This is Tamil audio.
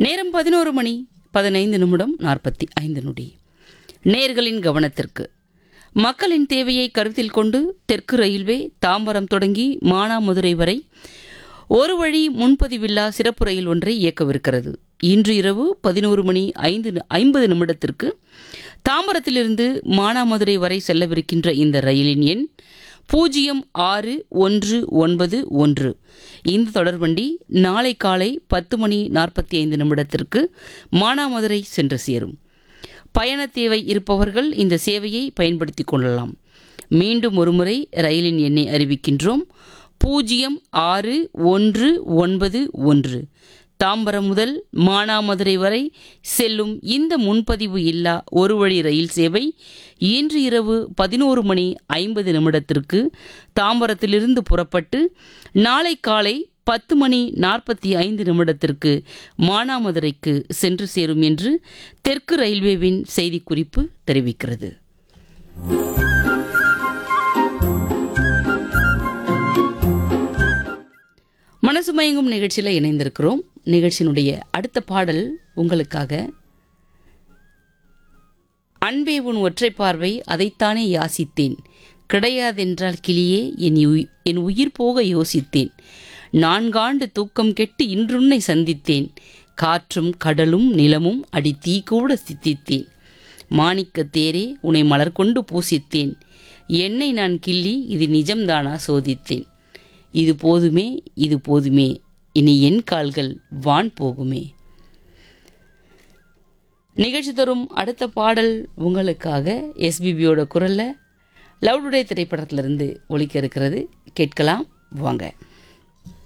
நேரம் பதினோரு மணி பதினைந்து நிமிடம் நாற்பத்தி ஐந்து நொடி நேர்களின் கவனத்திற்கு மக்களின் தேவையை கருத்தில் கொண்டு தெற்கு ரயில்வே தாம்பரம் தொடங்கி மானாமதுரை வரை ஒரு வழி முன்பதிவில்லா சிறப்பு ரயில் ஒன்றை இயக்கவிருக்கிறது இன்று இரவு பதினோரு மணி ஐந்து ஐம்பது நிமிடத்திற்கு தாம்பரத்திலிருந்து மானாமதுரை வரை செல்லவிருக்கின்ற இந்த ரயிலின் எண் பூஜ்ஜியம் ஆறு ஒன்று ஒன்பது ஒன்று இந்த தொடர்வண்டி நாளை காலை பத்து மணி நாற்பத்தி ஐந்து நிமிடத்திற்கு மானாமதுரை சென்று சேரும் பயண தேவை இருப்பவர்கள் இந்த சேவையை பயன்படுத்திக் கொள்ளலாம் மீண்டும் ஒருமுறை ரயிலின் எண்ணை அறிவிக்கின்றோம் பூஜ்ஜியம் ஆறு ஒன்று ஒன்பது ஒன்று தாம்பரம் முதல் மானாமதுரை வரை செல்லும் இந்த முன்பதிவு இல்லா ஒரு வழி ரயில் சேவை இன்று இரவு பதினோரு மணி ஐம்பது நிமிடத்திற்கு தாம்பரத்திலிருந்து புறப்பட்டு நாளை காலை பத்து மணி நாற்பத்தி ஐந்து நிமிடத்திற்கு மானாமதுரைக்கு சென்று சேரும் என்று தெற்கு ரயில்வேவின் செய்திக்குறிப்பு தெரிவிக்கிறது மனசு மயங்கும் நிகழ்ச்சியில் இணைந்திருக்கிறோம் நிகழ்ச்சியினுடைய அடுத்த பாடல் உங்களுக்காக அன்பே உன் ஒற்றை பார்வை அதைத்தானே யாசித்தேன் கிடையாதென்றால் கிளியே என் உயி- என் உயிர் போக யோசித்தேன் நான்காண்டு தூக்கம் கெட்டு இன்றுன்னை சந்தித்தேன் காற்றும் கடலும் நிலமும் அடி தீ கூட சித்தித்தேன் மாணிக்கத் தேரே உன்னை மலர் கொண்டு பூசித்தேன் என்னை நான் கிள்ளி இது நிஜம்தானா சோதித்தேன் இது போதுமே இது போதுமே இனி என் கால்கள் வான் போகுமே நிகழ்ச்சி தரும் அடுத்த பாடல் உங்களுக்காக எஸ்பிபியோட குரல்ல லவ் டுடே திரைப்படத்திலிருந்து ஒலிக்க இருக்கிறது கேட்கலாம் வாங்க